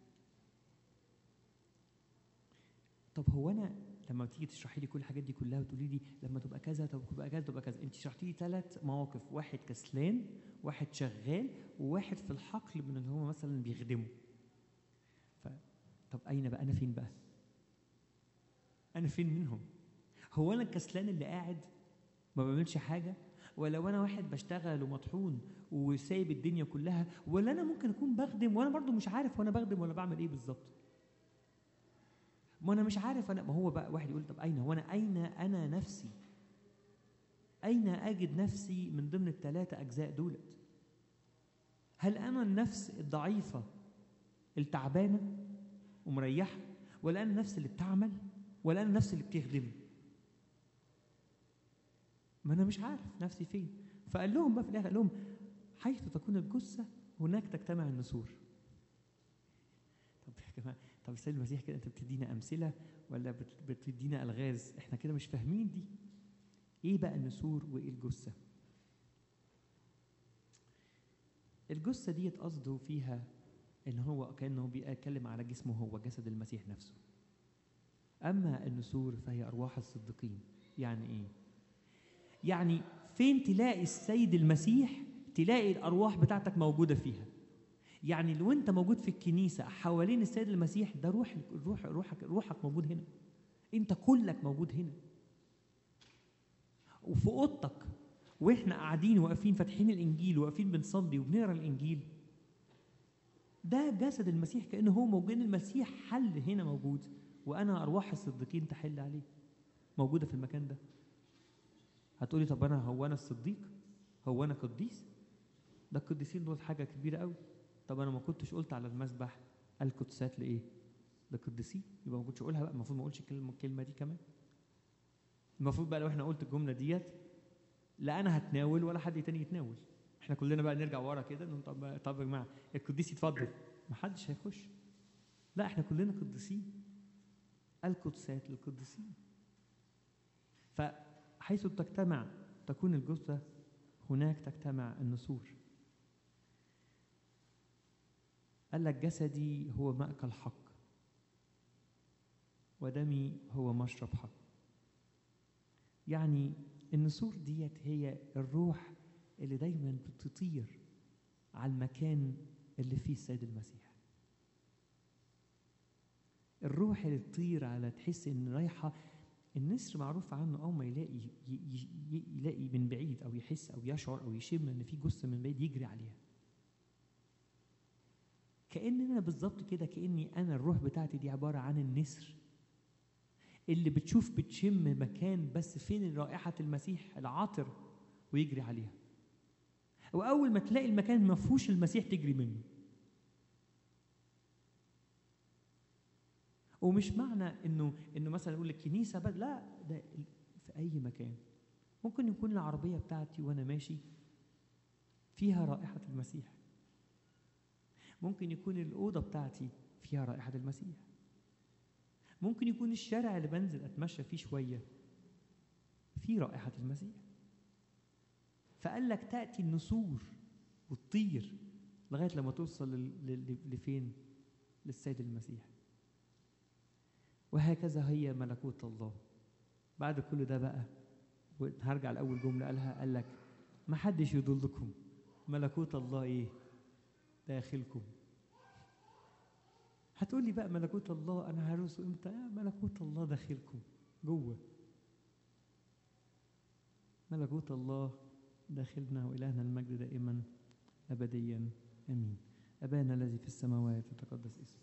طب هو انا لما تيجي تشرحي لي كل الحاجات دي كلها وتقولي لي لما تبقى كذا طب تبقى كذا تبقى كذا انت شرحتي لي ثلاث مواقف واحد كسلان واحد شغال وواحد في الحقل من اللي هو مثلا بيخدمه ف طب اين بقى انا فين بقى انا فين منهم هو انا الكسلان اللي قاعد ما بعملش حاجه ولا وانا واحد بشتغل ومطحون وسايب الدنيا كلها ولا انا ممكن اكون بخدم وانا برضو مش عارف وانا بخدم ولا بعمل ايه بالظبط ما انا مش عارف انا ما هو بقى واحد يقول طب اين هو انا اين انا نفسي اين اجد نفسي من ضمن الثلاثه اجزاء دولت هل انا النفس الضعيفه التعبانه ومريحه ولا انا النفس اللي بتعمل ولا انا النفس اللي بتخدم ما انا مش عارف نفسي فين فقال لهم بقى في الاخر قال لهم حيث تكون الجثه هناك تجتمع النسور طب يا جماعه طب السيد المسيح كده انت بتدينا امثله ولا بت- بتدينا الغاز احنا كده مش فاهمين دي ايه بقى النسور وايه الجثه الجثه ديت قصده فيها ان هو كانه بيتكلم على جسمه هو جسد المسيح نفسه اما النسور فهي ارواح الصديقين يعني ايه يعني فين تلاقي السيد المسيح تلاقي الارواح بتاعتك موجوده فيها يعني لو انت موجود في الكنيسه حوالين السيد المسيح ده روح روح روحك روحك موجود هنا انت كلك موجود هنا وفي اوضتك واحنا قاعدين واقفين فاتحين الانجيل واقفين بنصلي وبنقرا الانجيل ده جسد المسيح كانه هو موجود المسيح حل هنا موجود وانا ارواح الصديقين تحل عليه موجوده في المكان ده هتقولي طب انا هو انا الصديق هو انا قديس ده القديسين دول حاجه كبيره قوي طب انا ما كنتش قلت على المسبح القدسات لايه ده قديسين يبقى ما كنتش اقولها بقى المفروض ما اقولش الكلمه الكلمه دي كمان المفروض بقى لو احنا قلت الجمله ديت لا انا هتناول ولا حد تاني يتناول احنا كلنا بقى نرجع ورا كده نقول طب طب يا جماعه القديس يتفضل ما حدش هيخش لا احنا كلنا قديسين القدسات للقديسين فحيث تجتمع تكون الجثة هناك تجتمع النسور قال لك جسدي هو مأكل حق ودمي هو مشرب حق يعني النسور ديت هي الروح اللي دايما بتطير على المكان اللي فيه السيد المسيح الروح اللي تطير على تحس ان رايحه النسر معروف عنه اول ما يلاقي ي- ي- ي- يلاقي من بعيد او يحس او يشعر او يشم ان في جثه من بعيد يجري عليها كان انا بالظبط كده كاني انا الروح بتاعتي دي عباره عن النسر اللي بتشوف بتشم مكان بس فين رائحه المسيح العاطر ويجري عليها واول ما تلاقي المكان ما فيهوش المسيح تجري منه ومش معنى انه انه مثلا يقول لك كنيسه بس لا ده ال- في اي مكان ممكن يكون العربيه بتاعتي وانا ماشي فيها رائحه المسيح ممكن يكون الاوضه بتاعتي فيها رائحه المسيح ممكن يكون الشارع اللي بنزل اتمشى فيه شويه فيه رائحه المسيح فقال لك تاتي النسور وتطير لغايه لما توصل لل- لل- لفين للسيد المسيح وهكذا هي ملكوت الله بعد كل ده بقى هرجع لأول جملة قالها قال لك ما حدش يضلكم ملكوت الله ايه داخلكم هتقول لي بقى ملكوت الله انا هرسه امتى آه ملكوت الله داخلكم جوه ملكوت الله داخلنا وإلهنا المجد دائما أبديا آمين أبانا الذي في السماوات يتقدس اسمك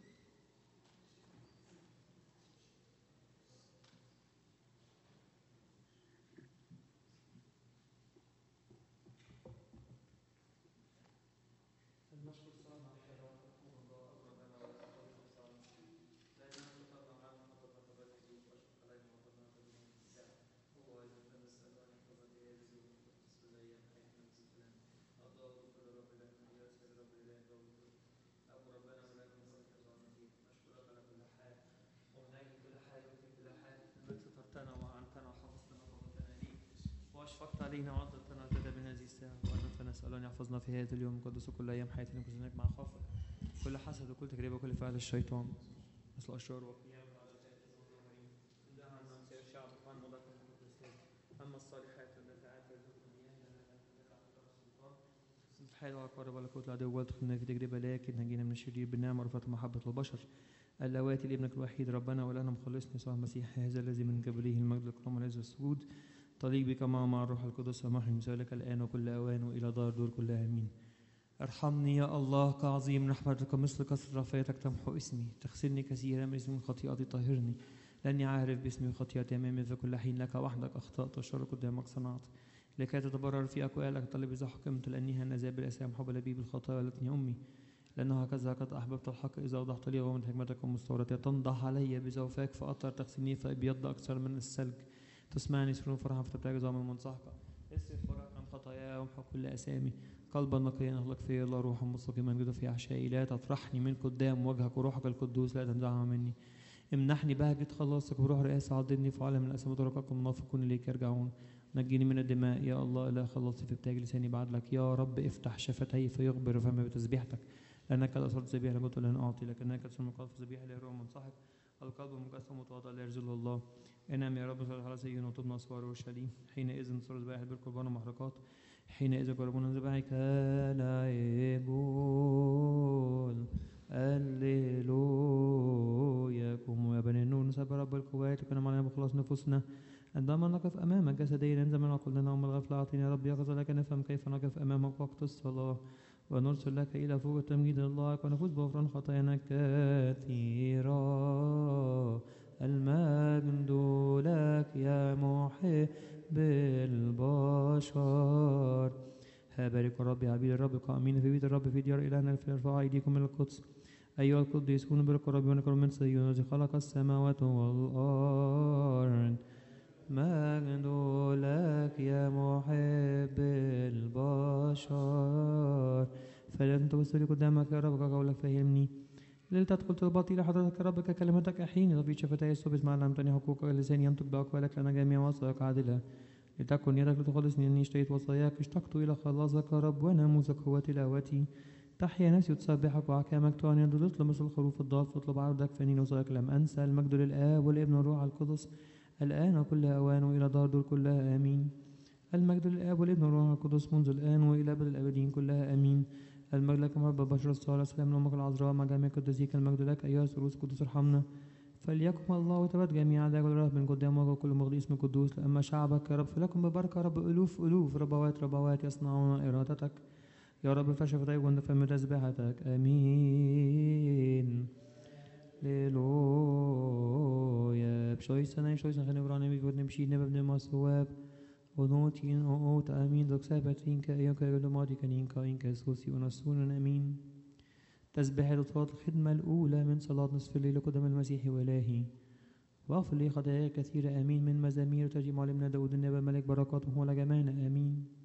واشفقت علينا وعضدتنا وتدى بنا هذه الساعة وأنت نسأل أن يحفظنا في هذا اليوم القدس كل أيام حياتنا كل مع خوفك كل حسد وكل تجربة وكل فعل الشيطان مثل أشرار وقيام أما الصالحات والنفعات الحياة والقرب والقوت العدو وادخلنا في تجربة لكن نجينا من الشرير بالنعمة ورفعة محبة البشر اللواتي لابنك الوحيد ربنا ولنا مخلصنا يسوع المسيح هذا الذي من قبله المجد والكرم والعز والسجود طليق بك مع مع الروح القدس ومحي مثالك الآن وكل أوان وإلى دار دور كلها آمين ارحمني يا الله كعظيم رحمتك مثل كثر رفايتك تمحو اسمي تغسلني كثيرا من اسمي خطيئتي طهرني لاني عارف باسمي وخطيئتي امامي في كل حين لك وحدك اخطات والشر قدامك صنعت لكي تتبرر في اقوالك طلب اذا حكمت لاني هنذا بالاسام حب لبيب الخطايا ولتني امي لانه هكذا قد احببت الحق اذا وضحت لي ومن حكمتك ومستورتها تنضح علي بزوفاك فاطر تغسلني فابيض اكثر من الثلج تسمعني سرور فرحا فتبتهج عظام من منصحك اصرف فرحا عن خطاياي وامحو كل اسامي قلبا نقيا اخلق في الله روحا مستقيما جدا في احشائي لا تطرحني من قدام وجهك وروحك القدوس لا تنزعها مني امنحني بهجة خلاصك وروح رئاسة عضدني في عالم الأسماء ورقاكم المنافقون إليك يرجعون نجيني من الدماء يا الله لا خلصي في ابتاج لساني بعدلك يا رب افتح شفتي فيخبر فمي بتسبيحتك لأنك قد أصرت ذبيحة لقلت لن أعطي لك أنك قد سمع قلب ذبيحة لا يروى منصحك القلب المكسر متواضع لا يرزل الله انعم يا رب صل على سيدنا وطبنا أسوار اورشليم حينئذ صار ذبائح بالقربان ومحرقات حينئذ قربون ذبائحك لا يقول هللويا قوموا يا بني النور نسبح رب القوات وكان معنا بخلاص نفوسنا عندما نقف أمامك جسديا ننزل من عقولنا ومن الغفلة أعطينا يا رب يقظة لك نفهم كيف نقف أمامك وقت الصلاة ونرسل لك إلى فوق تمجيد الله ونفوز بغفران خطايانا كثيرة المجد لك يا محب البشر ها بارك الرب يا عبيد الرب قائمين في بيت الرب في ديار إلهنا في ارفعوا أيديكم من القدس أيها القديسون بارك الرب ونكرم من صهيون الذي خلق السماوات والأرض مجد لك يا محب البشر فلن تبصري قدامك يا رب قولك فهمني لتدخل تربطي لحضرتك يا رب ككلمتك أحيني ربي شفتي الصبح ما علمتني حقوقك لساني ينطق بأقوالك لنا جميع وصاياك عادلة لتكن يدك لتخلصني اني اشتهيت وصاياك اشتقت الى خلاصك يا رب وناموسك هو تلاوتي تحيا نفسي وتسبحك وأحكامك تعني تطلب مثل الخروف الضال تطلب عرضك فاني وصاياك لم انسى المجد للاب والابن والروح القدس الان وكل اوان والى دار دول كلها امين المجد للاب والابن والروح القدس منذ الان والى ابد الابدين كلها امين المجد لك رب بشر الصالح سلام لامك العذراء مع جميع قدسيك المجد لك ايها الثالوث القدوس ارحمنا فليكن الله وتبت جميع أعدائك والرهب من قدام وجه كل مغضي اسم قدوس لأما شعبك يا رب فلكم ببركة يا رب ألوف ألوف ربوات ربوات يصنعون إرادتك يا رب فشفتي وأنت فم تسبيحتك آمين ليلويا بشوي سنة شوي سنة خنبراني بيقول نمشي نبب نما سواب ونوتين أوت آمين دوك سابتين كأيوك يقول كنين كاين كسوسي ونسون آمين تسبح صلاة الخدمة الأولى من صلاة نصف الليل قدام المسيح وإلهي واغفر لي خطاياي كثيرة آمين من مزامير ترجم علمنا داود النبي الملك بركاته على جميعنا آمين